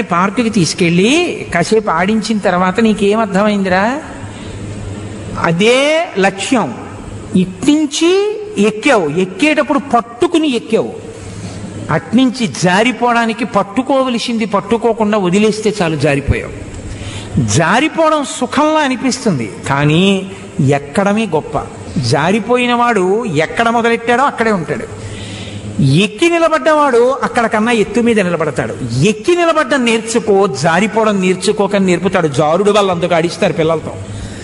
పిల్లాడిని పార్కుకి తీసుకెళ్ళి కాసేపు ఆడించిన తర్వాత నీకేం అర్థమైందిరా అదే లక్ష్యం ఇట్నుంచి ఎక్కావు ఎక్కేటప్పుడు పట్టుకుని ఎక్కావు అట్నుంచి జారిపోవడానికి పట్టుకోవలసింది పట్టుకోకుండా వదిలేస్తే చాలు జారిపోయావు జారిపోవడం సుఖంలా అనిపిస్తుంది కానీ ఎక్కడమే గొప్ప జారిపోయిన వాడు ఎక్కడ మొదలెట్టాడో అక్కడే ఉంటాడు ఎక్కి నిలబడ్డవాడు అక్కడ కన్నా ఎత్తు మీద నిలబడతాడు ఎక్కి నిలబడ్డం నేర్చుకో జారిపోవడం నేర్చుకోకని నేర్పుతాడు జారుడు వాళ్ళు అందుకు ఆడిస్తారు పిల్లలతో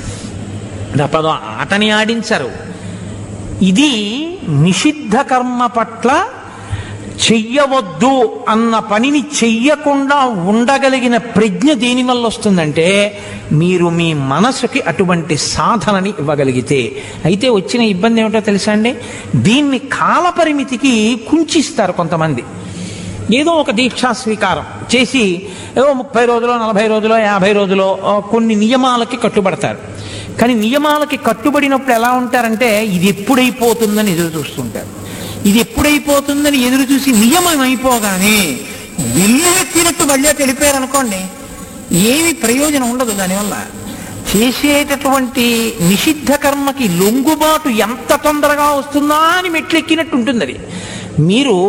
తప్పదు ఆటని ఆడించరు ఇది నిషిద్ధ కర్మ పట్ల చెయ్యవద్దు అన్న పనిని చెయ్యకుండా ఉండగలిగిన ప్రజ్ఞ దేని వల్ల వస్తుందంటే మీరు మీ మనసుకి అటువంటి సాధనని ఇవ్వగలిగితే అయితే వచ్చిన ఇబ్బంది ఏమిటో తెలుసా అండి దీన్ని కాలపరిమితికి కుంచిస్తారు కొంతమంది ఏదో ఒక దీక్షా స్వీకారం చేసి ఏదో ముప్పై రోజులో నలభై రోజులో యాభై రోజులో ఆ, కొన్ని నియమాలకి కట్టుబడతారు కానీ నియమాలకి కట్టుబడినప్పుడు ఎలా ఉంటారంటే ఇది ఎప్పుడైపోతుందని ఎదురు చూస్తుంటారు ఇది ఎప్పుడైపోతుందని ఎదురు చూసి నియమం అయిపోగానే విల్లువెత్తినట్టు మళ్ళీ తెలిపారు అనుకోండి ఏమి ప్రయోజనం ఉండదు దానివల్ల చేసేటటువంటి నిషిద్ధ కర్మకి లొంగుబాటు ఎంత తొందరగా వస్తుందా అని మెట్లెక్కినట్టు ఉంటుంది అది మీరు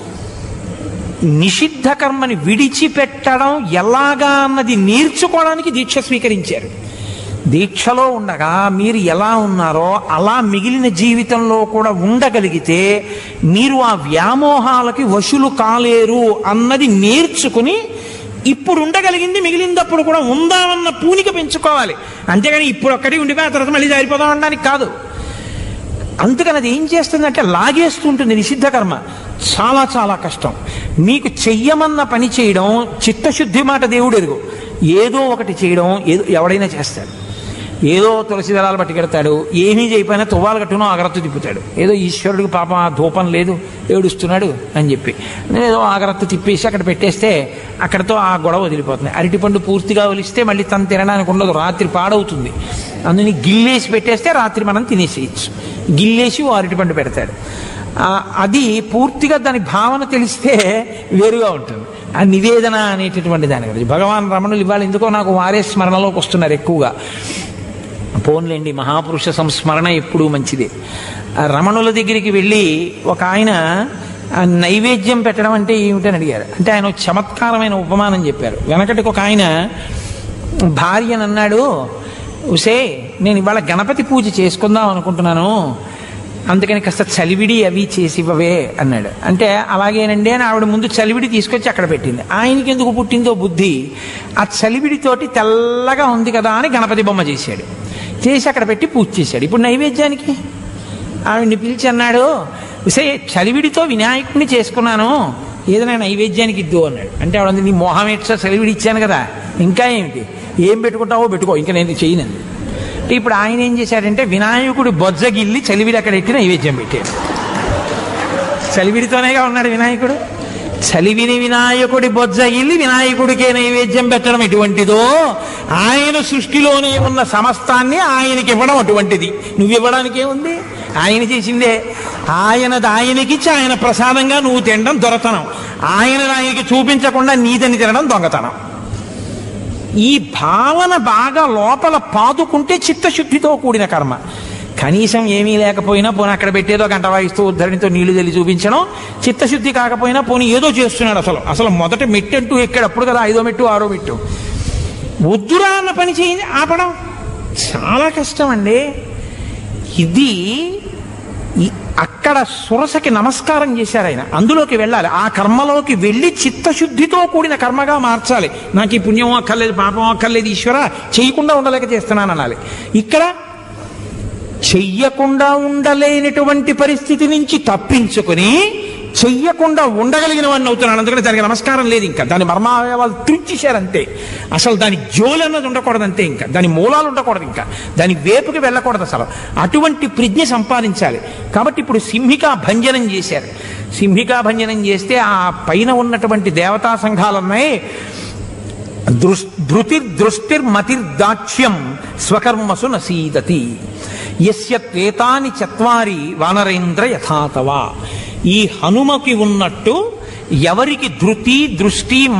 నిషిద్ధ కర్మని విడిచిపెట్టడం ఎలాగా అన్నది నేర్చుకోవడానికి దీక్ష స్వీకరించారు దీక్షలో ఉండగా మీరు ఎలా ఉన్నారో అలా మిగిలిన జీవితంలో కూడా ఉండగలిగితే మీరు ఆ వ్యామోహాలకి వశులు కాలేరు అన్నది నేర్చుకుని ఇప్పుడు ఉండగలిగింది మిగిలినప్పుడు కూడా ఉందామన్న పూనిక పెంచుకోవాలి అంతేగాని ఇప్పుడు ఒక్కటి ఉండిపోయి ఆ తర్వాత మళ్ళీ జారిపోదాం అనడానికి కాదు అందుకని అది ఏం చేస్తుందంటే లాగేస్తుంటుంది నిషిద్ధ కర్మ చాలా చాలా కష్టం మీకు చెయ్యమన్న పని చేయడం చిత్తశుద్ధి మాట దేవుడు ఎరుగు ఏదో ఒకటి చేయడం ఏదో ఎవడైనా చేస్తాడు ఏదో తులసి దళాలు పట్టుకెడతాడు ఏమీ చేయకపోయినా తువ్వాలు కట్టునో ఆగరత్తు తిప్పుతాడు ఏదో ఈశ్వరుడికి పాపం ఆ ధూపం లేదు ఏడుస్తున్నాడు అని చెప్పి ఏదో ఆగరత్తు తిప్పేసి అక్కడ పెట్టేస్తే అక్కడతో ఆ గొడవ వదిలిపోతుంది అరటిపండు పూర్తిగా ఒలిస్తే మళ్ళీ తను తినడానికి ఉండదు రాత్రి పాడవుతుంది అందుని గిల్లేసి పెట్టేస్తే రాత్రి మనం తినేసేయచ్చు గిల్లేసి ఓ అరటిపండు పెడతాడు ఆ, అది పూర్తిగా దాని భావన తెలిస్తే వేరుగా ఉంటుంది ఆ నివేదన అనేటటువంటి దాని గురించి భగవాన్ రమణులు ఇవాళ ఎందుకో నాకు వారే స్మరణలోకి వస్తున్నారు ఎక్కువగా పోన్లేండి మహాపురుష సంస్మరణ ఎప్పుడూ మంచిదే ఆ రమణుల దగ్గరికి వెళ్ళి ఒక ఆయన ఆ నైవేద్యం పెట్టడం అంటే ఏమిటని అడిగారు అంటే ఆయన ఒక చమత్కారమైన ఉపమానం చెప్పారు వెనకటికి ఒక ఆయన భార్యను అన్నాడు ఉసే నేను ఇవాళ గణపతి పూజ చేసుకుందాం అనుకుంటున్నాను అందుకని కాస్త చలివిడి అవి చేసి ఇవ్వవే అన్నాడు అంటే అలాగేనండి అని ఆవిడ ముందు చలివిడి తీసుకొచ్చి అక్కడ పెట్టింది ఆయనకి ఎందుకు పుట్టిందో బుద్ధి ఆ చలివిడితోటి తెల్లగా ఉంది కదా అని గణపతి బొమ్మ చేశాడు చేసి అక్కడ పెట్టి పూజ చేశాడు ఇప్పుడు నైవేద్యానికి ఆవిడ్ని పిలిచి అన్నాడు సే చలివిడితో వినాయకుడిని చేసుకున్నాను ఏదైనా నైవేద్యానికి ఇద్దు అన్నాడు అంటే ఆవిడ అంది, నీ మోహం ఎట్లా చలివిడి ఇచ్చాను కదా ఇంకా ఏమిటి ఏం పెట్టుకుంటావో పెట్టుకో ఇంకా నేను చేయనండి అంటే ఇప్పుడు ఆయన ఏం చేశాడంటే వినాయకుడి బొజ్జగిల్లి చలివిడి అక్కడ ఎట్టి నైవేద్యం పెట్టాడు చలివిడితోనేగా ఉన్నాడు వినాయకుడు చలివిని వినాయకుడి బొజ్జగిల్లి వినాయకుడికే నైవేద్యం పెట్టడం ఎటువంటిదో ఆయన సృష్టిలోనే ఉన్న సమస్తాన్ని ఆయనకి ఇవ్వడం అటువంటిది నువ్వు ఇవ్వడానికి ఏముంది ఆయన చేసిందే ఆయనది ఆయనకిచ్చి ఆయన ప్రసాదంగా నువ్వు తినడం దొరతనం ఆయనది ఆయనకి చూపించకుండా నీదని తినడం దొంగతనం ఈ భావన బాగా లోపల పాదుకుంటే చిత్తశుద్ధితో కూడిన కర్మ కనీసం ఏమీ లేకపోయినా పోనీ అక్కడ పెట్టేదో గంట వాయిస్తూ ఉద్ధరణితో నీళ్లు తెలి చూపించడం చిత్తశుద్ధి కాకపోయినా పోనీ ఏదో చేస్తున్నాడు అసలు అసలు మొదట మెట్టంటూ ఎక్కడప్పుడు కదా ఐదో మెట్టు ఆరో మెట్టు వద్దురా అన్న పని చేయండి ఆపడం చాలా కష్టం అండి ఇది ఈ- అక్కడ సురసకి నమస్కారం చేశారు ఆయన అందులోకి వెళ్ళాలి ఆ కర్మలోకి వెళ్ళి చిత్తశుద్ధితో కూడిన కర్మగా మార్చాలి నాకు ఈ పుణ్యం అక్కర్లేదు పాపం అక్కర్లేదు ఈశ్వర చేయకుండా ఉండలేక చేస్తున్నాను అనాలి ఇక్కడ చెయ్యకుండా ఉండలేనటువంటి పరిస్థితి నుంచి తప్పించుకుని చెయ్యకుండా ఉండగలిగిన వాడిని అవుతున్నాడు అందుకని దానికి నమస్కారం లేదు ఇంకా దాని మర్మావయవాలు తుంచేశారంతే అసలు దాని జోలు అన్నది ఉండకూడదు అంతే ఇంకా దాని మూలాలు ఉండకూడదు ఇంకా దాని వేపుకి వెళ్ళకూడదు అసలు అటువంటి ప్రజ్ఞ సంపాదించాలి కాబట్టి ఇప్పుడు సింహికా భంజనం చేశారు సింహికా భంజనం చేస్తే ఆ పైన ఉన్నటువంటి దేవతా సంఘాలున్నాయి దృష్ ధృతిర్దృష్టిర్మతిర్దాక్ష్యం స్వకర్మసు నసీదతి యస్య త్వేతాని చత్వారి వానరేంద్ర యథాతవ ఈ హనుమకి ఉన్నట్టు ఎవరికి ధృతి దృష్టి